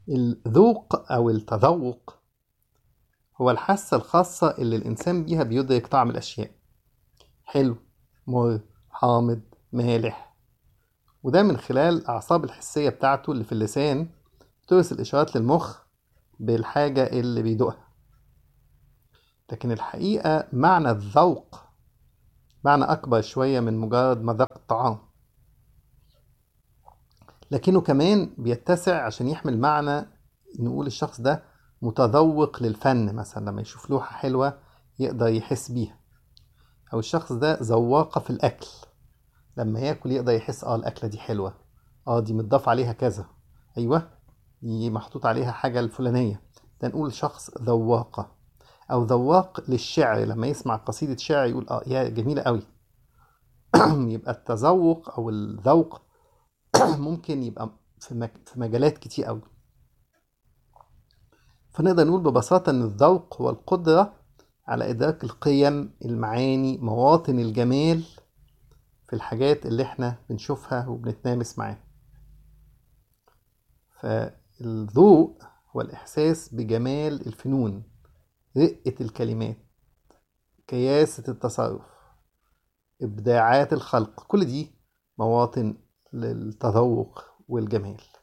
الذوق أو التذوق هو الحاسة الخاصة اللي الإنسان بيها بيدرك طعم الأشياء حلو مر حامض مالح وده من خلال الأعصاب الحسية بتاعته اللي في اللسان بترسل الإشارات للمخ بالحاجة اللي بيدوقها لكن الحقيقة معنى الذوق معنى أكبر شوية من مجرد مذاق الطعام لكنه كمان بيتسع عشان يحمل معنى نقول الشخص ده متذوق للفن مثلا لما يشوف لوحة حلوة يقدر يحس بيها أو الشخص ده ذواقة في الأكل لما ياكل يقدر يحس اه الأكلة دي حلوة اه دي متضاف عليها كذا أيوة دي محطوط عليها حاجة الفلانية ده نقول شخص ذواقة أو ذواق للشعر لما يسمع قصيدة شعر يقول اه يا جميلة قوي يبقى التذوق أو الذوق ممكن يبقى في مك- في مجالات كتير قوي فنقدر نقول ببساطة إن الذوق هو القدرة على إدراك القيم المعاني مواطن الجمال في الحاجات اللي إحنا بنشوفها وبنتنامس معاها فالذوق هو الإحساس بجمال الفنون رقة الكلمات كياسة التصرف إبداعات الخلق كل دي مواطن للتذوق والجمال